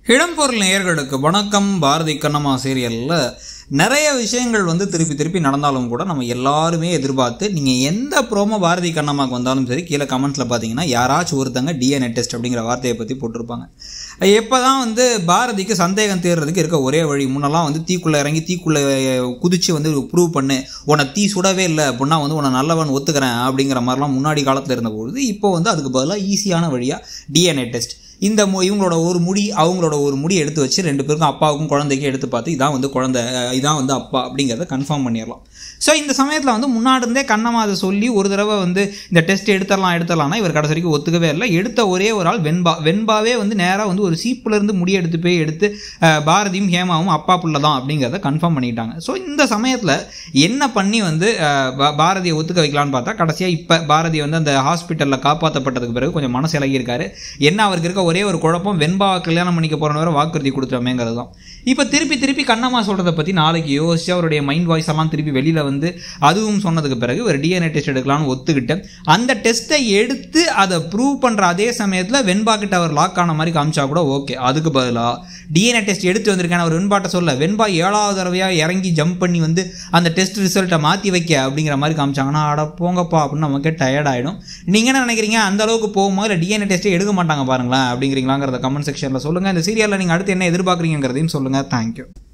இடம்பொருள் நேயர்களுக்கு வணக்கம் பாரதி கண்ணம்மா சீரியலில் நிறைய விஷயங்கள் வந்து திருப்பி திருப்பி நடந்தாலும் கூட நம்ம எல்லாருமே எதிர்பார்த்து நீங்கள் எந்த ப்ரோமோ பாரதி கண்ணம்மாக்கு வந்தாலும் சரி கீழே கமெண்ட்ஸில் பார்த்தீங்கன்னா யாராச்சும் ஒருத்தங்க டிஎன்ஏ டெஸ்ட் அப்படிங்கிற வார்த்தையை பற்றி போட்டிருப்பாங்க எப்போ தான் வந்து பாரதிக்கு சந்தேகம் தேடுறதுக்கு இருக்க ஒரே வழி முன்னெல்லாம் வந்து தீக்குள்ளே இறங்கி தீக்குள்ளே குதிச்சு வந்து ப்ரூவ் பண்ணு உன்னை தீ சுடவே இல்லை அப்படின்னா வந்து உன்னை நல்லவன் ஒத்துக்கிறேன் அப்படிங்கிற மாதிரிலாம் முன்னாடி காலத்தில் இருந்தபொழுது இப்போ வந்து அதுக்கு பதிலாக ஈஸியான வழியாக டிஎன்ஏ டெஸ்ட் இந்த மு இவங்களோட ஒரு முடி அவங்களோட ஒரு முடி எடுத்து வச்சு ரெண்டு பேருக்கும் அப்பாவுக்கும் குழந்தைக்கும் எடுத்து பார்த்து இதான் வந்து குழந்தை அஹ் இதான் வந்து அப்பா அப்படிங்கிறத கன்ஃபார்ம் பண்ணிடலாம் ஸோ இந்த சமயத்தில் வந்து முன்னாடி இருந்தே கண்ணம்மா அதை சொல்லி ஒரு தடவை வந்து இந்த டெஸ்ட் எடுத்துடலாம் எடுத்துடலாம்னா இவர் கடைசி வரைக்கும் ஒத்துக்கவே இல்லை எடுத்த ஒரே ஒரு ஆள் வெண்பா வெண்பாவே வந்து நேராக வந்து ஒரு சீப்புலேருந்து முடி எடுத்து போய் எடுத்து அஹ், பாரதியும் ஹேமாவும் அப்பா புள்ள தான் அப்படிங்கிறத கன்ஃபார்ம் பண்ணிட்டாங்க ஸோ இந்த சமயத்தில் என்ன பண்ணி வந்து அஹ், பா- பாரதியை ஒத்துக்க வைக்கலான்னு பார்த்தா கடைசியாக இப்போ பாரதி வந்து அந்த ஹாஸ்பிட்டலில் காப்பாற்றப்பட்டதுக்கு பிறகு கொஞ்சம் மனசு இலகியிருக்காரு என்ன அவருக்கு இருக்க ஒரே ஒரு குழப்பம் வெண்பாவை கல்யாணம் பண்ணிக்க போகிறவரை வேற வாக்குறுதி கொடுத்துட்டோமேங்கிறது தான் இப்போ திருப்பி திருப்பி கண்ணம்மா சொல்கிறத பற்றி நாளைக்கு யோசிச்சு அவருடைய மைண்ட் வாய்ஸ் எல்லாம் திருப்பி வெளியில் வந்து அதுவும் சொன்னதுக்கு பிறகு ஒரு டிஎன்ஏ டெஸ்ட் எடுக்கலாம்னு ஒத்துக்கிட்டு அந்த டெஸ்ட்டை எடுத்து அதை ப்ரூவ் பண்ணுற அதே சமயத்தில் வெண்பா கிட்ட அவர் லாக் ஆன மாதிரி காமிச்சா கூட ஓகே அதுக்கு பதிலாக டிஎன்ஏ டெஸ்ட் எடுத்து வந்திருக்கேன் அவர் வெண்பாட்ட சொல்ல வெண்பா ஏழாவது தடவையாக இறங்கி ஜம்ப் பண்ணி வந்து அந்த டெஸ்ட் ரிசல்ட்டை மாற்றி வைக்க அப்படிங்கிற மாதிரி காமிச்சாங்கன்னா அட போங்கப்பா அப்படின்னு நமக்கே டயர்ட் ஆகிடும் நீங்கள் என்ன நினைக்கிறீங்க அந்த அளவுக்கு போகும்போது இல்லை டிஎன்ஏ டெஸ்ட்டே எடுக்க மாட்டாங்க பாருங்களேன் அப்படிங்கிறீங்களாங்கிறத கமெண்ட் செக்ஷனில் சொல்லுங்கள் இந்த சீரியலில் நீங்கள் அடுத்து என்ன எதிர்பார்க்குறீங்கிறதையும் சொல்லுங்கள் தேங்க்யூ